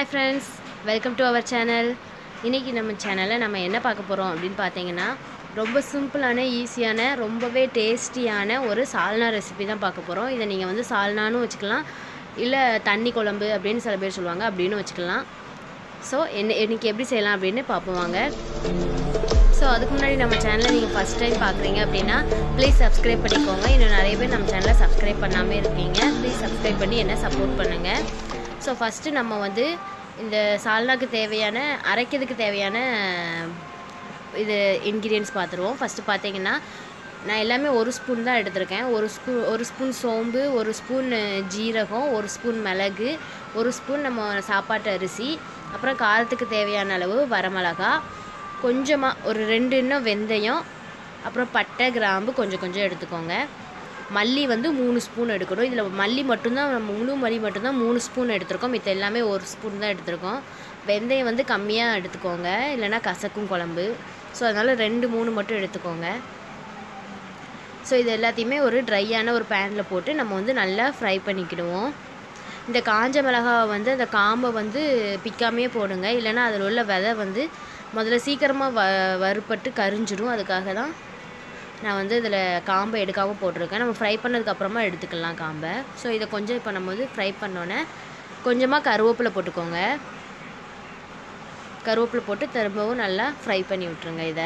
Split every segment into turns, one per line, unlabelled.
hi friends welcome to our channel இன்றைக்கி நம்ம சேனலில் நம்ம என்ன பார்க்க போகிறோம் அப்படின்னு பார்த்தீங்கன்னா ரொம்ப சிம்பிளான ஈஸியான ரொம்பவே டேஸ்டியான ஒரு சால்னா ரெசிபி தான் பார்க்க போகிறோம் இதை நீங்கள் வந்து சால்னான்னு வச்சுக்கலாம் இல்லை தண்ணி குழம்பு அப்படின்னு சில பேர் சொல்லுவாங்க அப்படின்னு வச்சுக்கலாம் ஸோ என்ன இன்னைக்கு எப்படி செய்யலாம் அப்படின்னு பார்ப்போம் வாங்க ஸோ அதுக்கு முன்னாடி நம்ம சேனலை நீங்கள் ஃபஸ்ட் டைம் பார்க்குறீங்க அப்படின்னா ப்ளீஸ் சப்ஸ்கிரைப் பண்ணிக்கோங்க இன்னும் நிறைய பேர் நம்ம சேனலை சப்ஸ்கிரைப் பண்ணாமல் இருக்கீங்க ப்ளீஸ் சப்ஸ்கிரைப் பண்ணி என்ன சப்போர்ட் பண்ணுங்கள் ஸோ ஃபஸ்ட்டு நம்ம வந்து இந்த சால்னாக்கு தேவையான அரைக்கிறதுக்கு தேவையான இது இன்க்ரீடியன்ஸ் பார்த்துருவோம் ஃபஸ்ட்டு பார்த்தீங்கன்னா நான் எல்லாமே ஒரு ஸ்பூன் தான் எடுத்திருக்கேன் ஒரு ஸ்பூன் ஒரு ஸ்பூன் சோம்பு ஒரு ஸ்பூன் ஜீரகம் ஒரு ஸ்பூன் மிளகு ஒரு ஸ்பூன் நம்ம சாப்பாட்டு அரிசி அப்புறம் காரத்துக்கு தேவையான அளவு வரமிளகா கொஞ்சமாக ஒரு ரெண்டு இன்னும் வெந்தயம் அப்புறம் பட்டை கிராம்பு கொஞ்சம் கொஞ்சம் எடுத்துக்கோங்க மல்லி வந்து மூணு ஸ்பூன் எடுக்கணும் இதில் மல்லி மட்டும்தான் நம்ம முழு மல்லி மட்டும்தான் மூணு ஸ்பூன் எடுத்திருக்கோம் மித்த எல்லாமே ஒரு ஸ்பூன் தான் எடுத்திருக்கோம் வெந்தயம் வந்து கம்மியாக எடுத்துக்கோங்க இல்லைன்னா கசக்கும் குழம்பு ஸோ அதனால் ரெண்டு மூணு மட்டும் எடுத்துக்கோங்க ஸோ இது எல்லாத்தையுமே ஒரு ட்ரையான ஒரு பேனில் போட்டு நம்ம வந்து நல்லா ஃப்ரை பண்ணிக்கிடுவோம் இந்த காஞ்ச மிளகாவை வந்து அந்த காம்பை வந்து பிக்காமே போடுங்க இல்லைன்னா அதில் உள்ள விதை வந்து முதல்ல சீக்கிரமாக வ வறுப்பட்டு கரிஞ்சிடும் அதுக்காக தான் நான் வந்து இதில் காம்பை எடுக்காமல் போட்டிருக்கேன் நம்ம ஃப்ரை பண்ணதுக்கப்புறமா எடுத்துக்கலாம் காம்பை ஸோ இதை கொஞ்சம் இப்போ நம்ம வந்து ஃப்ரை பண்ணோன்னே கொஞ்சமாக கருவேப்பிலை போட்டுக்கோங்க கருவேப்பிலை போட்டு திரும்பவும் நல்லா ஃப்ரை பண்ணி விட்ருங்க இதை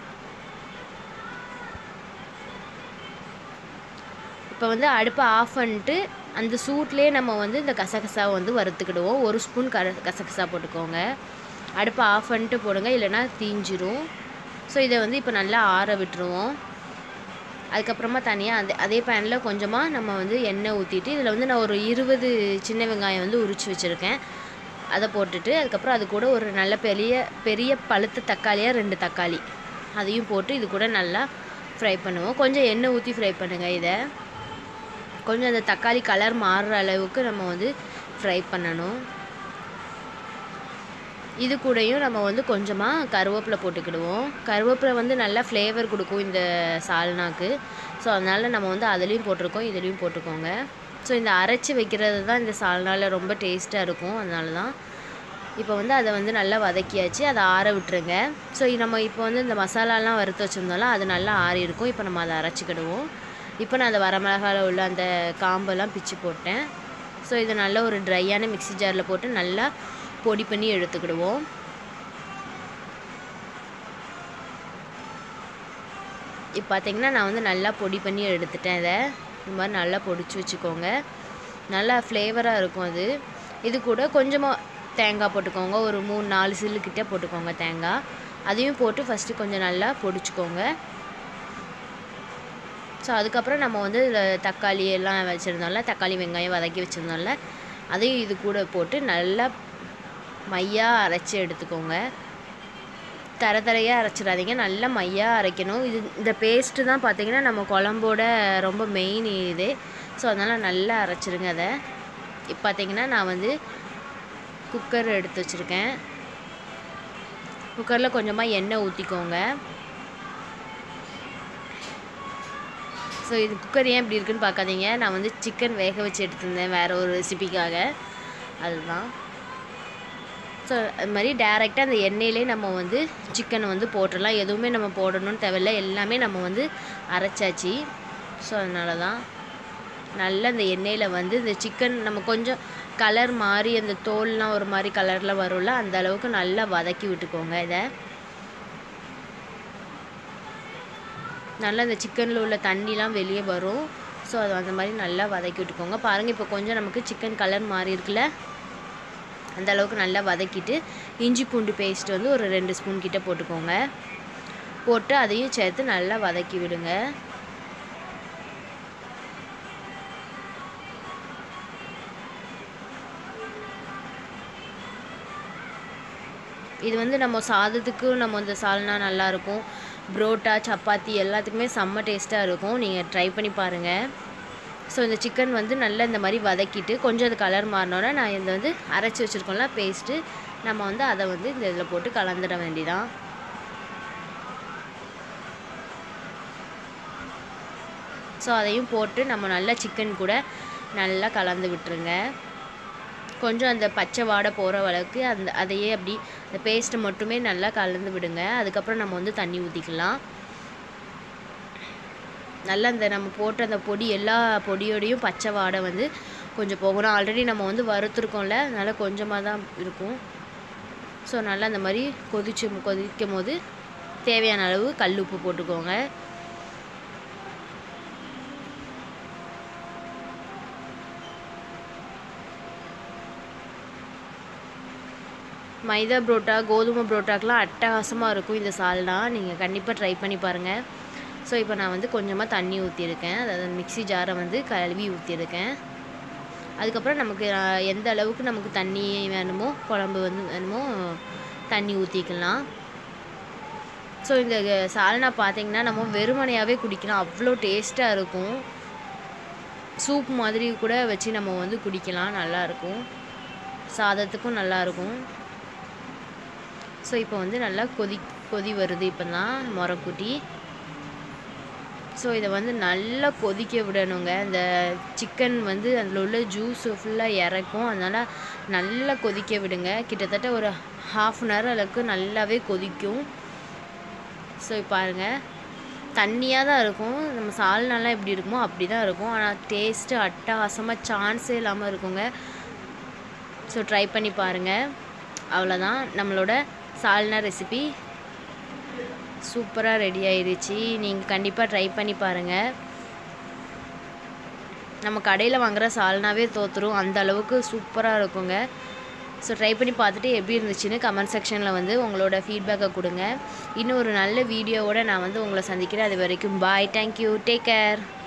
இப்போ வந்து அடுப்பை ஆஃப் பண்ணிட்டு அந்த சூட்லேயே நம்ம வந்து இந்த கசகசாவை வந்து வறுத்துக்கிடுவோம் ஒரு ஸ்பூன் க கசகசா போட்டுக்கோங்க அடுப்பை ஆஃப் பண்ணிட்டு போடுங்க இல்லைன்னா தீஞ்சிரும் ஸோ இதை வந்து இப்போ நல்லா ஆற விட்டுருவோம் அதுக்கப்புறமா தனியாக அதே அதே பேனில் கொஞ்சமாக நம்ம வந்து எண்ணெய் ஊற்றிட்டு இதில் வந்து நான் ஒரு இருபது சின்ன வெங்காயம் வந்து உரித்து வச்சுருக்கேன் அதை போட்டுட்டு அதுக்கப்புறம் அது கூட ஒரு நல்ல பெரிய பெரிய பழுத்த தக்காளியாக ரெண்டு தக்காளி அதையும் போட்டு இது கூட நல்லா ஃப்ரை பண்ணுவோம் கொஞ்சம் எண்ணெய் ஊற்றி ஃப்ரை பண்ணுங்கள் இதை கொஞ்சம் அந்த தக்காளி கலர் மாறுற அளவுக்கு நம்ம வந்து ஃப்ரை பண்ணணும் இது கூடயும் நம்ம வந்து கொஞ்சமாக கருவேப்பிலை போட்டுக்கிடுவோம் கருவேப்பிலை வந்து நல்லா ஃப்ளேவர் கொடுக்கும் இந்த சால்னாக்கு ஸோ அதனால் நம்ம வந்து அதுலேயும் போட்டிருக்கோம் இதுலேயும் போட்டுக்கோங்க ஸோ இந்த அரைச்சி வைக்கிறது தான் இந்த சால்னாவில் ரொம்ப டேஸ்ட்டாக இருக்கும் அதனால தான் இப்போ வந்து அதை வந்து நல்லா வதக்கியாச்சு அதை ஆற விட்டுருங்க ஸோ நம்ம இப்போ வந்து இந்த மசாலாலாம் வறுத்து வச்சுருந்தோம்ல அது நல்லா ஆறி இருக்கும் இப்போ நம்ம அதை அரைச்சிக்கிடுவோம் இப்போ நான் அந்த வரமிளகாவில் உள்ள அந்த காம்பெல்லாம் பிச்சு போட்டேன் ஸோ இதை நல்லா ஒரு ட்ரையான மிக்ஸி ஜாரில் போட்டு நல்லா பொடி பண்ணி எடுத்துக்கிடுவோம் இப்போ பார்த்தீங்கன்னா நான் வந்து நல்லா பொடி பண்ணி எடுத்துட்டேன் இதை இந்த மாதிரி நல்லா பொடிச்சு வச்சுக்கோங்க நல்லா ஃப்ளேவராக இருக்கும் அது இது கூட கொஞ்சமாக தேங்காய் போட்டுக்கோங்க ஒரு மூணு நாலு சில்லுக்கிட்ட போட்டுக்கோங்க தேங்காய் அதையும் போட்டு ஃபஸ்ட்டு கொஞ்சம் நல்லா பொடிச்சுக்கோங்க ஸோ அதுக்கப்புறம் நம்ம வந்து இதில் தக்காளி எல்லாம் வச்சுருந்தோம்ல தக்காளி வெங்காயம் வதக்கி வச்சுருந்தோம்ல அதையும் இது கூட போட்டு நல்லா மையாக அரைச்சி எடுத்துக்கோங்க தர தரையாக அரைச்சிடாதீங்க நல்லா மையாக அரைக்கணும் இது இந்த பேஸ்ட்டு தான் பார்த்திங்கன்னா நம்ம குழம்போட ரொம்ப மெயின் இது ஸோ அதனால் நல்லா அரைச்சிருங்க அதை இப்போ பார்த்திங்கன்னா நான் வந்து குக்கர் எடுத்து வச்சுருக்கேன் குக்கரில் கொஞ்சமாக எண்ணெய் ஊற்றிக்கோங்க ஸோ இது குக்கர் ஏன் இப்படி இருக்குன்னு பார்க்காதீங்க நான் வந்து சிக்கன் வேக வச்சு எடுத்திருந்தேன் வேறு ஒரு ரெசிபிக்காக அதுதான் ஸோ அது மாதிரி டேரெக்டாக அந்த எண்ணெயிலே நம்ம வந்து சிக்கனை வந்து போட்டுடலாம் எதுவுமே நம்ம போடணும்னு தேவையில்ல எல்லாமே நம்ம வந்து அரைச்சாச்சு ஸோ அதனால தான் நல்லா இந்த எண்ணெயில் வந்து இந்த சிக்கன் நம்ம கொஞ்சம் கலர் மாறி அந்த தோல்லாம் ஒரு மாதிரி கலரில் வரும்ல அந்த அளவுக்கு நல்லா வதக்கி விட்டுக்கோங்க இதை நல்லா இந்த சிக்கனில் உள்ள தண்ணிலாம் வெளியே வரும் ஸோ அது அந்த மாதிரி நல்லா வதக்கி விட்டுக்கோங்க பாருங்கள் இப்போ கொஞ்சம் நமக்கு சிக்கன் கலர் மாறி இருக்குல்ல அந்த அளவுக்கு நல்லா வதக்கிட்டு இஞ்சி பூண்டு பேஸ்ட் வந்து ஒரு ரெண்டு ஸ்பூன் கிட்ட போட்டுக்கோங்க போட்டு அதையும் சேர்த்து நல்லா வதக்கி விடுங்க இது வந்து நம்ம சாதத்துக்கு நம்ம இந்த சால்னா நல்லாயிருக்கும் புரோட்டா சப்பாத்தி எல்லாத்துக்குமே செம்ம டேஸ்ட்டாக இருக்கும் நீங்கள் ட்ரை பண்ணி பாருங்கள் ஸோ இந்த சிக்கன் வந்து நல்லா இந்த மாதிரி வதக்கிட்டு கொஞ்சம் அது கலர் மாறினோன்னே நான் இதை வந்து அரைச்சி வச்சுருக்கோம்ல பேஸ்ட்டு நம்ம வந்து அதை வந்து இந்த இதில் போட்டு கலந்துட வேண்டிதான் ஸோ அதையும் போட்டு நம்ம நல்லா சிக்கன் கூட நல்லா கலந்து விட்டுருங்க கொஞ்சம் அந்த பச்சை வாடை போகிற அளவுக்கு அந்த அதையே அப்படி அந்த பேஸ்ட்டை மட்டுமே நல்லா கலந்து விடுங்க அதுக்கப்புறம் நம்ம வந்து தண்ணி ஊற்றிக்கலாம் நல்லா அந்த நம்ம போட்ட அந்த பொடி எல்லா பொடியோடையும் பச்சை வாடை வந்து கொஞ்சம் போகணும் ஆல்ரெடி நம்ம வந்து வறுத்துருக்கோம்ல அதனால் கொஞ்சமாக தான் இருக்கும் ஸோ நல்லா அந்த மாதிரி கொதிச்சு கொதிக்கும் போது தேவையான அளவு கல் உப்பு போட்டுக்கோங்க மைதா புரோட்டா கோதுமை புரோட்டாக்கெலாம் அட்டகாசமாக இருக்கும் இந்த சால்னா நீங்கள் கண்டிப்பாக ட்ரை பண்ணி பாருங்கள் ஸோ இப்போ நான் வந்து கொஞ்சமாக தண்ணி ஊற்றிருக்கேன் அதாவது மிக்ஸி ஜாரை வந்து கழுவி ஊற்றிருக்கேன் அதுக்கப்புறம் நமக்கு அஹ், எந்த அளவுக்கு நமக்கு தண்ணி வேணுமோ குழம்பு வந்து வேணுமோ தண்ணி ஊற்றிக்கலாம் ஸோ இந்த சால்னா பார்த்தீங்கன்னா நம்ம வெறுமனையாகவே குடிக்கலாம் அவ்வளோ டேஸ்ட்டாக இருக்கும் சூப் மாதிரி கூட வச்சு நம்ம வந்து குடிக்கலாம் நல்லாயிருக்கும் சாதத்துக்கும் நல்லாயிருக்கும் ஸோ இப்போ வந்து நல்லா கொதி கொதி வருது இப்போ தான் முறக்குட்டி ஸோ இதை வந்து நல்லா கொதிக்க விடணுங்க இந்த சிக்கன் வந்து அதில் உள்ள ஜூஸ் ஃபுல்லாக இறக்கும் அதனால் நல்லா கொதிக்க விடுங்க கிட்டத்தட்ட ஒரு ஹாஃப் அன் ஹவர் அளவுக்கு நல்லாவே கொதிக்கும் ஸோ பாருங்க தண்ணியாக தான் இருக்கும் நம்ம சால்னாலாம் எப்படி இருக்குமோ அப்படி தான் இருக்கும் ஆனால் டேஸ்ட்டு அட்டகாசமாக சான்ஸே இல்லாமல் இருக்குங்க ஸோ ட்ரை பண்ணி பாருங்கள் அவ்வளோதான் நம்மளோட சால்னா ரெசிபி சூப்பராக ரெடி ஆயிடுச்சு நீங்கள் கண்டிப்பாக ட்ரை பண்ணி பாருங்கள் நம்ம கடையில் வாங்குற சால்னாவே தோத்துரும் அந்த அளவுக்கு சூப்பராக இருக்குங்க ஸோ ட்ரை பண்ணி பார்த்துட்டு எப்படி இருந்துச்சுன்னு கமெண்ட் செக்ஷனில் வந்து உங்களோட ஃபீட்பேக்கை கொடுங்க இன்னும் ஒரு நல்ல வீடியோவோட நான் வந்து உங்களை சந்திக்கிறேன் அது வரைக்கும் பாய் தேங்க்யூ டேக் கேர்